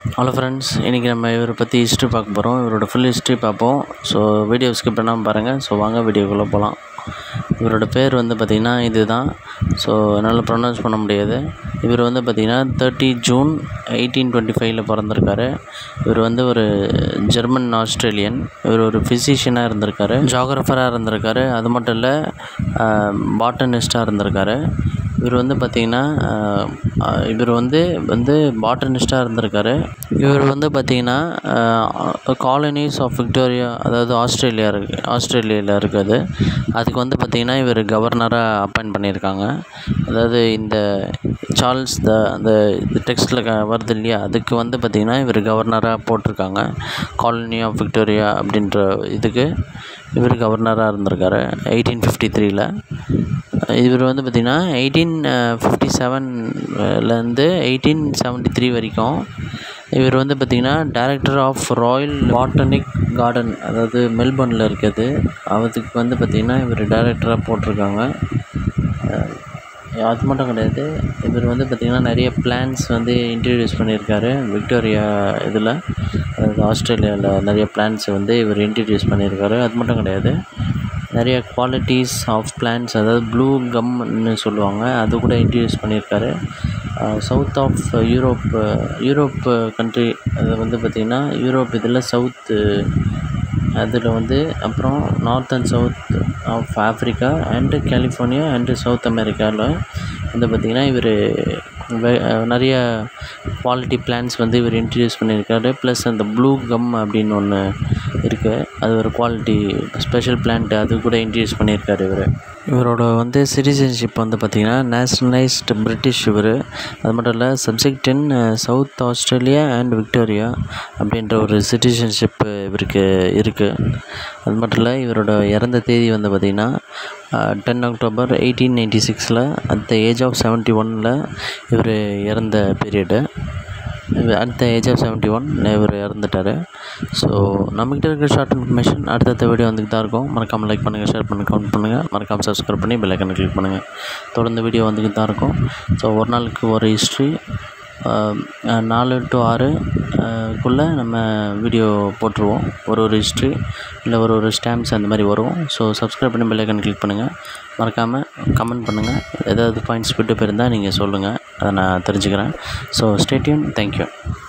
hello friends இன்றைக்கி நம்ம இவரை பற்றி ஹிஸ்ட்ரி பார்க்க போகிறோம் இவரோட ஃபுல் ஹிஸ்ட்ரி பார்ப்போம் ஸோ வீடியோ ஸ்கிப் பண்ணாமல் பாருங்கள் ஸோ வாங்க வீடியோக்குள்ளே போகலாம் இவரோட பேர் வந்து பார்த்திங்கன்னா இது தான் ஸோ என்னால் ப்ரொனவுன்ஸ் பண்ண முடியாது இவர் வந்து பார்த்திங்கன்னா தேர்ட்டி ஜூன் எயிட்டீன் டுவெண்ட்டி ஃபைவ்ல பிறந்திருக்காரு இவர் வந்து ஒரு ஜெர்மன் ஆஸ்திரேலியன் இவர் ஒரு ஃபிசிஷியனாக இருந்திருக்காரு ஜாகிரஃபராக இருந்திருக்காரு அது மட்டும் இல்லை பாட்டனிஸ்ட்டாக இருந்திருக்காரு இவர் வந்து பார்த்திங்கன்னா இவர் வந்து வந்து பாட்டனிஸ்ட்டாக இருந்திருக்காரு இவர் வந்து பார்த்திங்கன்னா காலனிஸ் ஆஃப் விக்டோரியா அதாவது ஆஸ்திரேலியா இருக்குது ஆஸ்திரேலியாவில் இருக்குது அதுக்கு வந்து பார்த்திங்கன்னா இவர் கவர்னராக அப்பாயிண்ட் பண்ணியிருக்காங்க அதாவது இந்த சார்ல்ஸ் த அந்த டெக்ஸ்ட்டில் க வருது இல்லையா அதுக்கு வந்து பார்த்திங்கன்னா இவர் கவர்னராக போட்டிருக்காங்க காலனி ஆஃப் விக்டோரியா அப்படின்ற இதுக்கு இவர் கவர்னராக இருந்திருக்காரு எயிட்டீன் ஃபிஃப்டி த்ரீல இவர் வந்து பார்த்திங்கன்னா எயிட்டீன் ஃபிஃப்டி செவன்லேருந்து எயிட்டீன் செவன்ட்டி த்ரீ வரைக்கும் இவர் வந்து பார்த்திங்கன்னா director of royal botanic garden அதாவது மெல்பர்னில் இருக்குது அதுக்கு வந்து பார்த்திங்கன்னா இவர் டைரக்டராக போட்டிருக்காங்க அது மட்டும் கிடையாது இவர் வந்து பார்த்திங்கன்னா நிறைய பிளான்ஸ் வந்து இன்ட்ரடியூஸ் பண்ணியிருக்காரு விக்டோரியா இதில் அதாவது ஆஸ்திரேலியாவில் நிறைய பிளான்ஸ் வந்து இவர் இன்ட்ரடியூஸ் பண்ணியிருக்காரு அது மட்டும் கிடையாது நிறைய குவாலிட்டிஸ் ஆஃப் பிளான்ஸ் அதாவது ப்ளூ கம்னு சொல்லுவாங்க அது கூட இன்ட்ரடியூஸ் பண்ணியிருக்காரு south of Europe Europe country அது வந்து பார்த்திங்கன்னா யூரோப் இதில் சவுத்து அதில் வந்து அப்புறம் north and south of Africa and California and south அமெரிக்காவில் வந்து பார்த்திங்கன்னா இவர் நிறைய குவாலிட்டி பிளான்ஸ் வந்து இவர் இன்ட்ரடியூஸ் பண்ணியிருக்காரு ப்ளஸ் அந்த ப்ளூ கம் அப்படின்னு ஒன்று இருக்குது அது ஒரு குவாலிட்டி ஸ்பெஷல் பிளான்ட் அது கூட இன்ட்ரடியூஸ் பண்ணியிருக்காரு இவர் இவரோட வந்து சிட்டிசன்ஷிப் வந்து பார்த்திங்கன்னா நேஷ்னலைஸ்டு பிரிட்டிஷ் இவர் அது மட்டும் இல்லை subject in south Australia and Victoria அப்படின்ற ஒரு சிட்டிசன்ஷிப் இவருக்கு இருக்குது அது மட்டும் இல்லை இவரோட இறந்த தேதி வந்து பார்த்திங்கன்னா டென் அக்டோபர் எயிட்டீன் நைன்டி சிக்ஸில் at the age of seventy ஒனில் இவர் இறந்த period at the age of seventy one இவர் இறந்துட்டார் ஸோ நம்மக்கிட்ட இருக்கிற ஷார்ட் இன்ஃபர்மேஷன் அடுத்தடுத்த வீடியோ வந்துட்டு தான் இருக்கும் மறக்காமல் லைக் பண்ணுங்கள் ஷேர் பண்ணுங்கள் கமெண்ட் பண்ணுங்கள் மறக்காமல் சப்ஸ்கிரைப் பண்ணி பெல் ஐக்கனை கிளிக் பண்ணுங்கள் தொடர்ந்து வீடியோ வந்துக்கிட்டு தான் இருக்கும் ஸோ ஒரு நாளுக்கு ஒரு ஹிஸ்ட்ரி நாலு டு ஆறு குள்ளே நம்ம வீடியோ போட்டுருவோம் ஒரு ஒரு ஹிஸ்ட்ரி இல்லை ஒரு ஒரு ஸ்டாம்ப்ஸ் அந்த மாதிரி வரும் ஸோ சப்ஸ்கிரைப் பண்ணி பெல் ஐக்கன் கிளிக் பண்ணுங்கள் மறக்காமல் கமெண்ட் பண்ணுங்கள் ஏதாவது பாயிண்ட்ஸ் விட்டு போயிருந்தால் நீங்கள் சொல்லுங்கள் அதை நான் தெரிஞ்சுக்கிறேன் ஸோ ஸ்டேட்யூன் தேங்க்யூ